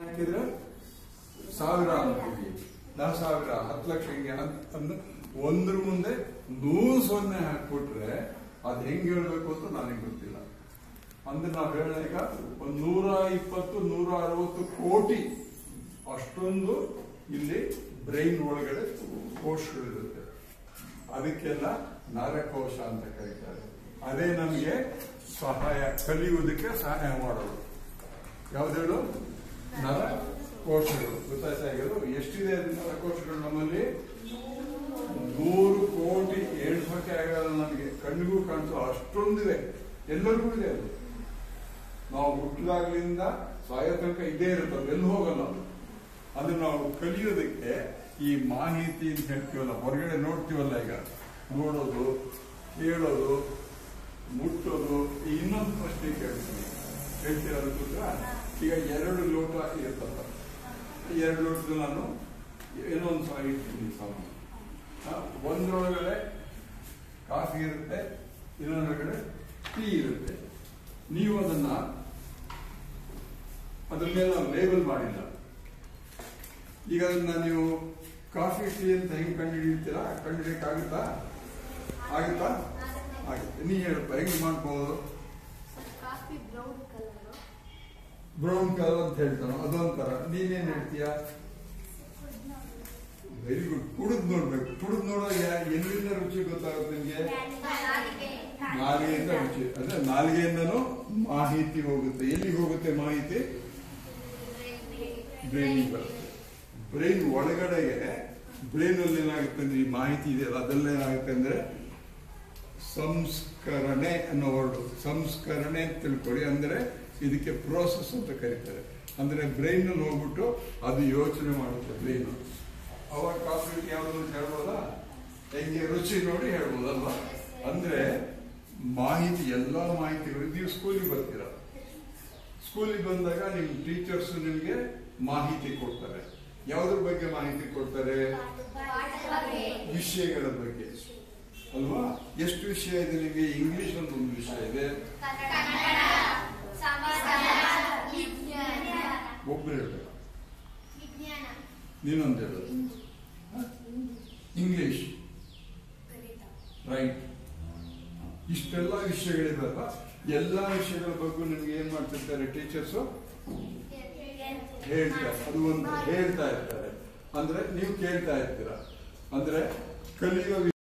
ಹಾಕಿದ್ರೆ ಸಾವಿರ ಅಂತೀವಿ ದಹ ಸಾವಿರ ಹತ್ತು ಲಕ್ಷ ಹಿಂಗೆ ಅಂತ ಅಂದು ಒಂದ್ರ ಮುಂದೆ ನೂರು ಸೊನ್ನೆ ಹಾಕ್ಬಿಟ್ರೆ ಅದು ಹೆಂಗ್ ಹೇಳ್ಬೇಕು ಅಂತ ನನಗೆ ಗೊತ್ತಿಲ್ಲ ಅಂದ್ರೆ ನಾವು ಹೇಳಿದಾಗ ಒಂದು ನೂರ ಇಪ್ಪತ್ತು ನೂರ ಅರವತ್ತು ಕೋಟಿ ಅಷ್ಟೊಂದು ಇಲ್ಲಿ ಬ್ರೈನ್ ಒಳಗಡೆ ಕೋಶಗಳಿರುತ್ತೆ ಅದಕ್ಕೆಲ್ಲ ನರಕೋಶ ಅಂತ ಕರೀತಾರೆ ಅದೇ ನಮಗೆ ಸಹಾಯ ಕಲಿಯುವುದಕ್ಕೆ ಸಹಾಯ ಮಾಡೋದು ಯಾವ್ದೇಳು ನರ ಕೋಶಗಳು ಗೊತ್ತಾಯ್ತಾ ಇದು ಎಷ್ಟಿದೆ ಅದು ನರಕೋಶಗಳು ನಮ್ಮಲ್ಲಿ ನೂರು ಕೋಟಿ ಎಣಿಸೋಕೆ ಆಗಲ್ಲ ನಮಗೆ ಕಣ್ಣಿಗೂ ಕಾಣಿಸೋ ಅಷ್ಟೊಂದಿದೆ ಎಲ್ಲರಿಗೂ ಇದೆ ಅದು ನಾವು ಹುಟ್ಟಿದಾಗ್ಲಿಂದ ಸಾಯೋ ತನಕ ಇದೇ ಇರುತ್ತೆ ಅದು ಎಲ್ಲಿ ಹೋಗಲ್ಲ ಅದು. ಅದು ನಾವು ಕಲಿಯೋದಕ್ಕೆ ಈ ಮಾಹಿತಿ ಅಂತ ಹೇಳ್ತೀವಲ್ಲ ಹೊರಗಡೆ ನೋಡ್ತೀವಲ್ಲ ಈಗ ನೋಡೋದು ಕೇಳೋದು ಮುಟ್ಟೋದು ಈ ಇನ್ನೊಂದು ಪ್ರಶ್ನೆ ಕೇಳ್ತೀನಿ ಹೇಳ್ತೀರ ಗೊತ್ತಾ ಈಗ ಎರಡು ಲೋಟ ಇರ್ತಲ್ಲ ಈ ಎರಡು ಲೋಟದಲ್ಲಿ ನಾನು ಏನೋ ಒಂದು ಸಲ ಇಡ್ತೀನಿ ಸಾಮಾನು ಆ, ಒಂದ್ರೊಳಗಡೆ ಕಾಫಿ ಇರುತ್ತೆ ಇನ್ನೊಂದೊಳಗಡೆ ಟೀ ಇರುತ್ತೆ ನೀವು ಅದನ್ನ ಅದ್ರ ಮೇಲೆ ನಾವು ಲೇಬಲ್ ಮಾಡಿಲ್ಲ ಈಗ ಅದನ್ನ ನೀವು ಕಾಫಿ ಟೀ ಅಂತ ಹೆಂಗ್ ಕಂಡುಹಿಡಿಯುತ್ತೀರಾ ಕಂಡುಹಿಡಿಯಕ್ಕಾಗುತ್ತಾ ಆಗುತ್ತಾ ಆಗುತ್ತೆ ನೀ ಹೇಳಪ್ಪ ಹೆಂಗ್ ಮಾಡ್ಬೋದು coffee brown colour brown colour ಅಂತ ಹೇಳ್ತಾನೆ ಅದೊಂಥರ ನೀನೇನ್ ಹೇಳ್ತೀಯ ವೆರಿ ಗುಡ್ ಕುಡಿದ್ ನೋಡ್ಬೇಕು ಕುಡಿದ್ ನೋಡೋದು ಯಾ- ಎಲ್ಲಿಂದ ರುಚಿ ಗೊತ್ತಾಗುತ್ತೆ ನಿಮ್ಗೆ ನಾಲಿಗೆಯಿಂದ ರುಚಿ ಅಂದ್ರೆ ನಾಲಿಗೆಯಿಂದನೂ ಮಾಹಿತಿ ಹೋಗುತ್ತೆ ಎಲ್ಲಿಗೆ ಹೋಗುತ್ತೆ ಮಾಹಿತಿ ಬ್ರೈನ್ ಬರುತ್ತೆ ಬ್ರೈನ್ ಒಳಗಡೆಗೆ ಬ್ರೈನ್ ಅಲ್ಲಿ ಏನಾಗುತ್ತೆ ಅಂದ್ರೆ ಈ ಮಾಹಿತಿ ಇದೆಯಲ್ಲ ಅದೆಲ್ಲ ಏನಾಗುತ್ತೆ ಅಂದ್ರೆ ಸಂಸ್ಕರಣೆ ಅನ್ನೋ ವರ್ಡ್ ಸಂಸ್ಕರಣೆ ಅಂತ ತಿಳ್ಕೊಳ್ಳಿ ಅಂದ್ರೆ ಇದಕ್ಕೆ ಪ್ರೋಸೆಸ್ ಅಂತ ಕರೀತಾರೆ ಅಂದ್ರೆ ಬ್ರೈನ್ ಅಲ್ಲಿ ಹೋಗ್ಬಿಟ್ಟು ಅದು ಯೋಚನೆ ಮಾಡುತ್ತೆ ಬ್ರೈನ್ ಅವಾಗ ಕಾಫಿ ಯಾವುದು ಅಂತ ಹೇಳ್ಬೋದಾ ಹೆಂಗೆ ರುಚಿ ನೋಡಿ ಹೇಳ್ಬೋದಲ್ವಾ ಅಂದ್ರೆ ಮಾಹಿತಿ ಎಲ್ಲಾ ಮಾಹಿತಿಗಳು ನೀವು ಸ್ಕೂಲಿಗೆ ಬರ್ತೀರಾ ಸ್ಕೂಲಿಗೆ ಬಂದಾಗ ನಿಮ್ ಟೀಚರ್ಸ್ ನಿಮ್ಗೆ ಮಾಹಿತಿ ಕೊಡ್ತಾರೆ ಯಾವುದ್ರ ಬಗ್ಗೆ ಮಾಹಿತಿ ಕೊಡ್ತಾರೆ ವಿಷಯಗಳ ಬಗ್ಗೆ ಅಲ್ವಾ ಎಷ್ಟು ವಿಷಯ ಇದೆ ನಿಮಗೆ ಇಂಗ್ಲಿಷ್ ಅಂತ ಒಂದು ವಿಷಯ ಇದೆ ಒಬ್ರು ಹೇಳ್ಬೇಕು ನೀನೊಂದು ಹೇಳೋದು ಇಂಗ್ಲಿಷ್ ರೈಟ್ ಇಷ್ಟೆಲ್ಲ ವಿಷಯಗಳಿದಲ್ಲ ಎಲ್ಲಾ ವಿಷಯಗಳ ಬಗ್ಗೆ ನಿಮ್ಗೆ ಏನ್ ಮಾಡ್ತಿರ್ತಾರೆ ಟೀಚರ್ಸ್ ಹೇಳ್ತಾರೆ ಅದು ಒಂದು ಹೇಳ್ತಾ ಇರ್ತಾರೆ ಅಂದ್ರೆ ನೀವು ಕೇಳ್ತಾ ಇರ್ತೀರ ಅಂದ್ರೆ ಕಲಿಯೋ